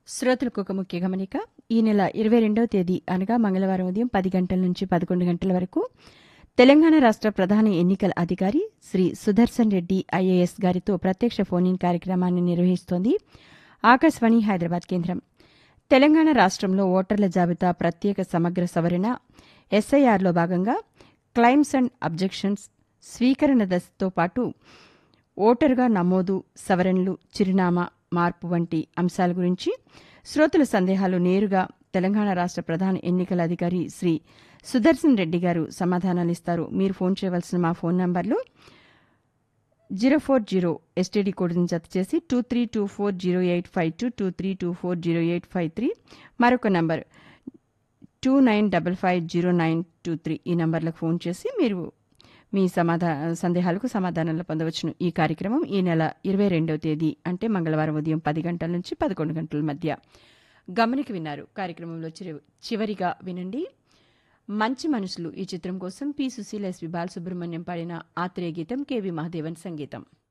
శ్రోతలకు ఒక ముఖ్య గమనిక ఈ నెల ఇరవై రెండవ తేదీ అనగా మంగళవారం ఉదయం పది గంటల నుంచి పదకొండు గంటల వరకు తెలంగాణ రాష్ట్ర ప్రధాన ఎన్నికల అధికారి శ్రీ సుదర్శన్ రెడ్డి ఐఏఎస్ గారితో ప్రత్యక్ష ఫోన్ ఇన్ కార్యక్రమాన్ని నిర్వహిస్తోంది ఆకాశవాణి హైదరాబాద్ కేంద్రం తెలంగాణ రాష్ట్రంలో ఓటర్ల జాబితా ప్రత్యేక సమగ్ర సవరణ ఎస్ఐఆర్లో భాగంగా క్లైమ్స్ అండ్ అబ్జెక్షన్స్ స్వీకరణ దశతో పాటు ఓటరుగా నమోదు సవరణలు చిరునామా మార్పు వంటి అంశాల గురించి శ్రోతల సందేహాలు నేరుగా తెలంగాణ రాష్ట్ర ప్రధాన ఎన్నికల అధికారి శ్రీ సుదర్శన్ రెడ్డి గారు సమాధానాలిస్తారు మీరు ఫోన్ చేయవలసిన మా ఫోన్ నంబర్లు జీరో ఫోర్ జీరో ఎస్టీడీ కోడ్ని జత చేసి two three two four zero eight five two two three two four zero eight five three మరొక number two nine double five zero nine two three ఈ నంబర్లకు phone చేసి మీరు మీ సమాధా సందేహాలకు సమాధానాలు పొందవచ్చును ఈ కార్యక్రమం ఈ నెల ఇరవై రెండవ తేదీ అంటే మంగళవారం ఉదయం పది గంటల నుంచి పదకొండు గంటల మధ్య గమనిక విన్నారు కార్యక్రమంలో చిరి- చివరిగా వినండి మంచి మనుషులు ఈ చిత్రం కోసం పి సుశీల ఎస్వి బాలసుబ్రహ్మణ్యం పాడిన ఆత్రేయ గీతం కెవి మహాదేవన్ సంగీతం